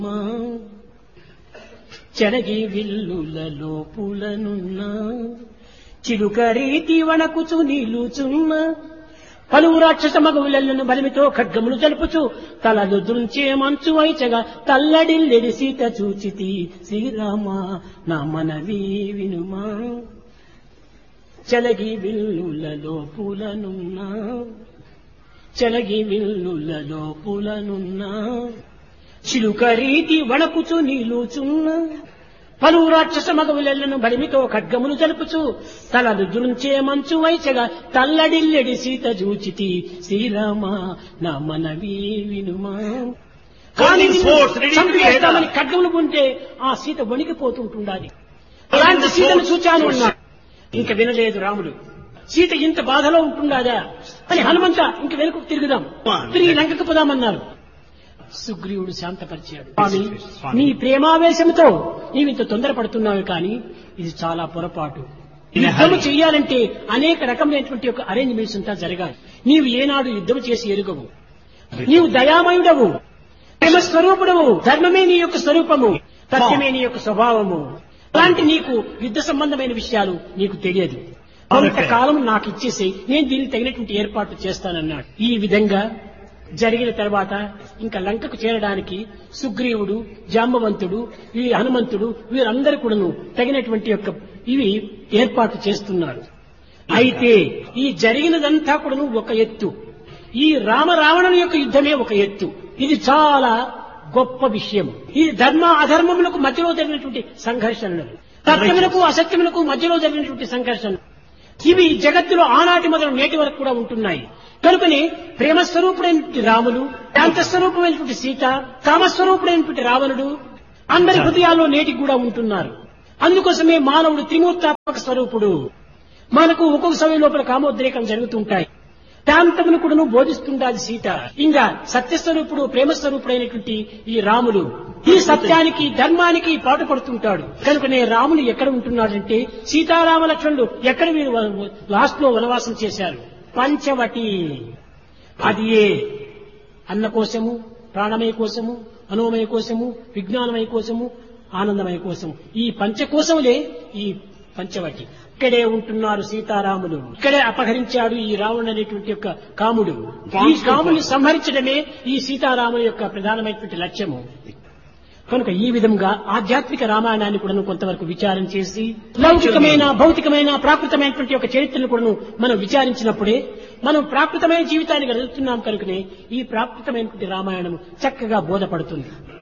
మా చెరగి విల్లుల లోపులనున్న చిలుక రీతి వణకుచు నిలుచున్న పలువు రాక్షస మగవులను బలిమితో ఖడ్గములు జలుపుచు తలలు దృంచే మంచు వైచగా తల్లడిల్లెడి సీత చూచితి శ్రీరామ నా మనవి వినుమా చెలగి విల్లులలో పూలనున్నా చెలగి విల్లులలో పూలనున్నా చిలుక రీతి వణకుచు నిలుచున్న పలువు రాక్షస మగవులెల్లను బలిమితో ఖడ్గములు జలుపుచు తలలు జుంచే మంచు వైచగా తల్లడిల్లెడి సీత జూచితి శ్రీరామ నా మనవి వినుమా కానీ Calling forth, ready to be చంపేస్తామని headed. ఖడ్గములు ఉంటే ఆ సీత వణికిపోతుంటుండాలి అలాంటి సీతను చూచాను అన్నాడు ఇంక వినలేదు రాముడు సీత ఇంత బాధలో ఉంటుండాదా అని హనుమంత ఇంక వెనుక తిరుగుదాం తిరిగి లంకకు పోదామన్నారు సుగ్రీవుడు శాంతపరిచాడు స్వామి నీ ప్రేమావేశంతో నీవింత తొందరపడుతున్నావు కానీ ఇది చాలా పొరపాటు యుద్ధము చెయ్యాలంటే అనేక రకమైనటువంటి ఒక అరేంజ్మెంట్స్ అంతా జరగాలి నీవు ఏనాడు యుద్ధం చేసి ఎరుగవు నీవు దయామయుడవు ప్రేమ స్వరూపుడవు ధర్మమే నీ యొక్క స్వరూపము సత్యమే నీ యొక్క స్వభావము అలాంటి నీకు యుద్ధ సంబంధమైన విషయాలు నీకు తెలియదు కొంతకాలం నాకు ఇచ్చేసి నేను దీనికి తగినటువంటి ఏర్పాట్లు చేస్తానన్నాడు ఈ విధంగా జరిగిన తర్వాత ఇంకా లంకకు చేరడానికి సుగ్రీవుడు జాంబవంతుడు ఈ హనుమంతుడు వీరందరూ కూడాను తగినటువంటి యొక్క ఇవి ఏర్పాటు చేస్తున్నారు అయితే ఈ జరిగినదంతా కూడాను ఒక ఎత్తు ఈ రామ రావణుని యొక్క యుద్ధమే ఒక ఎత్తు ఇది చాలా గొప్ప విషయం ఇది ధర్మ అధర్మములకు మధ్యలో జరిగినటువంటి సంఘర్షణలు సత్యములకు అసత్యములకు మధ్యలో జరిగినటువంటి సంఘర్షణ ఇవి జగత్తులో ఆనాటి మొదలు నేటి వరకు కూడా ఉంటున్నాయి కనుకనే ప్రేమ స్వరూపుడైనటువంటి రాములు శాంత స్వరూపమైనటువంటి సీత కామస్వరూపుడైనటువంటి రావణుడు అందరి హృదయాల్లో నేటికి కూడా ఉంటున్నారు అందుకోసమే మానవుడు త్రిమూర్తాత్మక స్వరూపుడు మనకు ఒక్కొక్క సమయం లోపల కామోద్రేకం జరుగుతుంటాయి శాంతమును కూడాను బోధిస్తుంటాది సీత ఇంకా సత్యస్వరూపుడు ప్రేమస్వరూపుడైనటువంటి ఈ రాముడు ఈ సత్యానికి ధర్మానికి పాటుపడుతుంటాడు కనుకనే రాముడు ఎక్కడ ఉంటున్నాడంటే సీతారామ లక్ష్మణుడు ఎక్కడ వీరు లాస్ట్ లో వనవాసం చేశారు పంచవటి అది ఏ అన్న కోసము ప్రాణమయ కోసము మనోమయ కోసము విజ్ఞానమయ కోసము ఆనందమయ కోసము ఈ పంచకోశములే ఈ పంచవటి ఇక్కడే ఉంటున్నారు సీతారాములు ఇక్కడే అపహరించాడు ఈ రావణుడు అనేటువంటి యొక్క కాముడు ఈ కాముని సంహరించడమే ఈ సీతారాముల యొక్క ప్రధానమైనటువంటి లక్ష్యము కనుక ఈ విధంగా ఆధ్యాత్మిక రామాయణాన్ని కూడా కొంతవరకు విచారం చేసి లౌకికమైన భౌతికమైన ప్రాకృతమైనటువంటి ఒక చరిత్రను కూడా మనం విచారించినప్పుడే మనం ప్రాకృతమైన జీవితాన్ని గడుపుతున్నాం కనుకనే ఈ ప్రాకృతమైనటువంటి రామాయణం చక్కగా బోధపడుతుంది